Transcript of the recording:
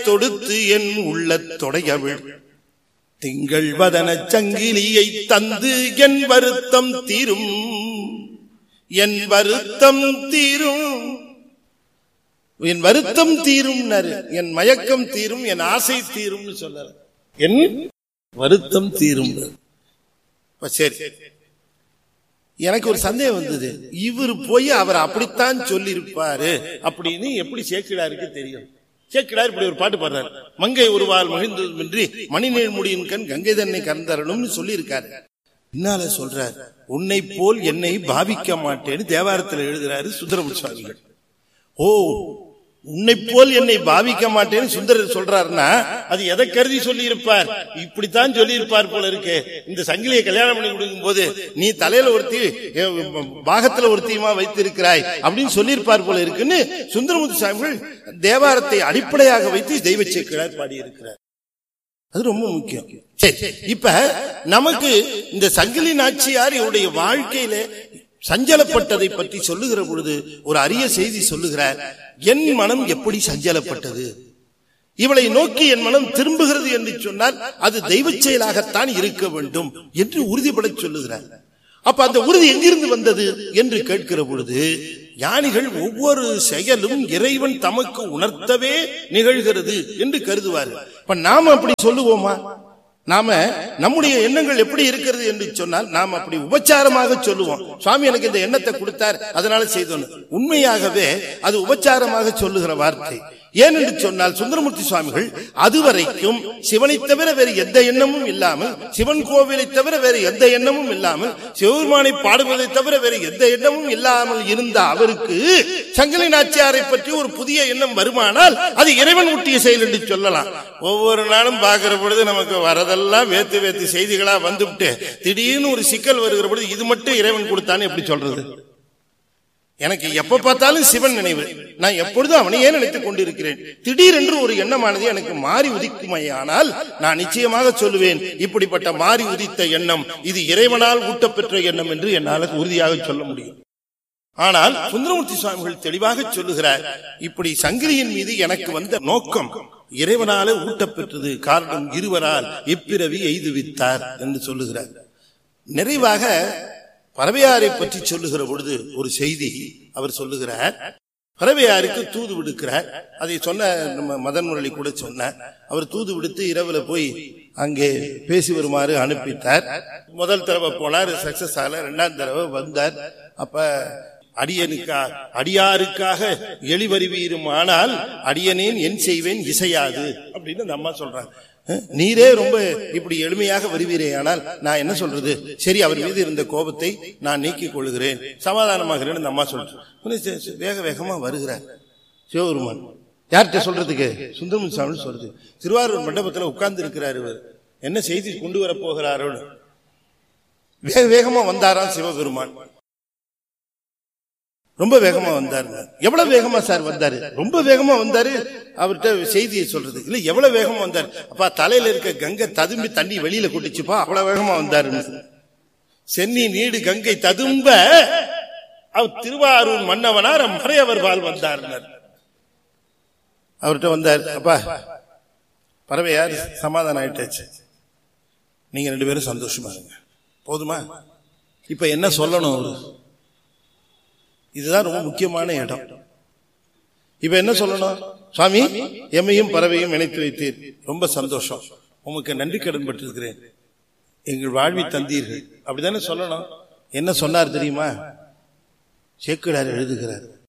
தொடுத்து என் உள்ள தொடையவிழ் திங்கள் வதன சங்கிலியை தந்து என் வருத்தம் தீரும் என் வருத்தம் தீரும் என் வருத்தம் தீரும் என் மயக்கம் தீரும் என் ஆசை தீரும்னு சொல்ல என் வருத்தம் தீரும் சரி எனக்கு ஒரு சந்தேகம் வந்தது இவர் போய் அவர் அப்படித்தான் சொல்லியிருப்பாரு அப்படின்னு எப்படி சேக்கிடாருக்கு தெரியும் சேக்கிடார் இப்படி ஒரு பாட்டு பாடுறாரு மங்கை ஒருவால் மகிழ்ந்ததுமின்றி மணிநேர் முடியின் கண் கங்கை தன்னை கறந்தரணும்னு சொல்லி இருக்காரு பின்னால சொல்றார் உன்னை போல் என்னை பாவிக்க மாட்டேன்னு தேவாரத்தில் எழுதுறாரு சுந்தரமு சுவாமிகள் ஓ உன்னை போல் என்னை பாவிக்க மாட்டேன்னு சுந்தரர் சொல்றாருன்னா அது எதை கருதி சொல்லி இருப்பார் இப்படித்தான் சொல்லி இருப்பார் போல இருக்கு இந்த சங்கிலியை கல்யாணம் பண்ணி கொடுக்கும் போது நீ தலையில ஒருத்தி பாகத்துல ஒருத்தியுமா வைத்திருக்கிறாய் அப்படின்னு சொல்லியிருப்பார் போல இருக்குன்னு சுந்தரமுத்து சாமிகள் தேவாரத்தை அடிப்படையாக வைத்து தெய்வ சேக்கிழார் பாடியிருக்கிறார் அது ரொம்ப முக்கியம் சரி இப்ப நமக்கு இந்த சங்கிலி நாச்சியார் இவருடைய வாழ்க்கையில சஞ்சலப்பட்டதை பற்றி சொல்லுகிற பொழுது ஒரு அரிய செய்தி சொல்லுகிறார் என் மனம் எப்படி சஞ்சலப்பட்டது இவளை நோக்கி என் மனம் திரும்புகிறது என்று சொன்னால் அது தெய்வ செயலாகத்தான் இருக்க வேண்டும் என்று உறுதிபட சொல்லுகிறார் அப்ப அந்த உறுதி எங்கிருந்து வந்தது என்று கேட்கிற பொழுது ஞானிகள் ஒவ்வொரு செயலும் இறைவன் தமக்கு உணர்த்தவே நிகழ்கிறது என்று கருதுவார்கள் இப்ப நாம அப்படி சொல்லுவோமா நாம நம்முடைய எண்ணங்கள் எப்படி இருக்கிறது என்று சொன்னால் நாம் அப்படி உபச்சாரமாக சொல்லுவோம் சுவாமி எனக்கு இந்த எண்ணத்தை கொடுத்தார் அதனால செய்தோம் உண்மையாகவே அது உபச்சாரமாக சொல்லுகிற வார்த்தை ஏனென்று சொன்னால் சுந்தரமூர்த்தி சுவாமிகள் அதுவரைக்கும் சிவனை தவிர வேறு எந்த எண்ணமும் இல்லாமல் சிவன் கோவிலை தவிர வேறு எந்த எண்ணமும் இல்லாமல் சிவபெருமானை பாடுவதை தவிர வேறு எந்த எண்ணமும் இல்லாமல் இருந்த அவருக்கு சங்கிலி நாச்சியாரை பற்றி ஒரு புதிய எண்ணம் வருமானால் அது இறைவன் ஊட்டிய செயல் என்று சொல்லலாம் ஒவ்வொரு நாளும் பார்க்கிற பொழுது நமக்கு வரதெல்லாம் வேத்து வேத்து செய்திகளா வந்துவிட்டு திடீர்னு ஒரு சிக்கல் வருகிற பொழுது இது மட்டும் இறைவன் கொடுத்தான்னு எப்படி சொல்றது எனக்கு எப்ப பார்த்தாலும் சிவன் நினைவு நான் எப்பொழுதும் அவனையே நினைத்துக் கொண்டிருக்கிறேன் திடீரென்று ஒரு எண்ணமானது எனக்கு மாறி உதிக்குமையானால் நான் நிச்சயமாக சொல்லுவேன் இப்படிப்பட்ட மாறி உதித்த எண்ணம் இது இறைவனால் ஊட்டப்பெற்ற எண்ணம் என்று என்னால் உறுதியாக சொல்ல முடியும் ஆனால் சுந்தரமூர்த்தி சுவாமிகள் தெளிவாக சொல்லுகிறார் இப்படி சங்கிலியின் மீது எனக்கு வந்த நோக்கம் இறைவனால ஊட்டப்பெற்றது காரணம் இருவரால் இப்பிறவி எய்துவித்தார் என்று சொல்லுகிறார் நிறைவாக பறவையாரை பற்றி சொல்லுகிற பொழுது ஒரு செய்தி அவர் சொல்லுகிறார் பறவையாருக்கு தூது விடுக்கிறார் அதை சொன்ன நம்ம மதன் முரளி கூட சொன்னார் அவர் தூது விடுத்து இரவுல போய் அங்கே பேசி வருமாறு அனுப்பித்தார் முதல் தடவை போனார் சக்சஸ் ஆகல ரெண்டாம் தடவை வந்தார் அப்ப அடியனுக்கா அடியாருக்காக எளிவருவீரும் ஆனால் அடியனேன் என் செய்வேன் இசையாது அப்படின்னு அந்த அம்மா சொல்றாங்க நீரே ரொம்ப இப்படி எளிமையாக வருவீரே ஆனால் நான் என்ன சொல்றது சரி அவர் மீது இருந்த கோபத்தை நான் நீக்கிக் கொள்கிறேன் சமாதானமாகிறேன் அந்த அம்மா சொல்றேன் வேக வேகமா வருகிறார் சிவபெருமான் யார்கிட்ட சொல்றதுக்கு சுந்தரமன் சாமி சொல்றது திருவாரூர் மண்டபத்தில் உட்கார்ந்து இருக்கிறார் இவர் என்ன செய்தி கொண்டு வர போகிறாரோன்னு வேக வேகமா வந்தாராம் சிவபெருமான் ரொம்ப வேகமா வந்தாரு எவ்வளவு வேகமா சார் வந்தாரு ரொம்ப வேகமா வந்தாரு அவர்கிட்ட செய்தியை சொல்றது இல்ல எவ்வளவு வேகமா வந்தாரு அப்பா தலையில இருக்க கங்கை ததும்பி தண்ணி வெளியில கொட்டுச்சுப்பா அவ்வளவு வேகமா வந்தாரு சென்னி நீடு கங்கை ததும்ப அவர் திருவாரூர் மன்னவனார் மறையவர் பால் வந்தார் அவர்கிட்ட வந்தார் அப்பா பறவையார் சமாதானம் ஆயிட்டாச்சு நீங்க ரெண்டு பேரும் சந்தோஷமா இருங்க போதுமா இப்ப என்ன சொல்லணும் அவரு இதுதான் ரொம்ப முக்கியமான இடம் இப்ப என்ன சொல்லணும் சுவாமி எம்மையும் பறவையும் இணைத்து வைத்தீர் ரொம்ப சந்தோஷம் உமக்கு நன்றி கடன் பட்டிருக்கிறேன் எங்கள் வாழ்வி தந்தீர்கள் அப்படித்தானே சொல்லணும் என்ன சொன்னார் தெரியுமா சேக்கிடார் எழுதுகிறார்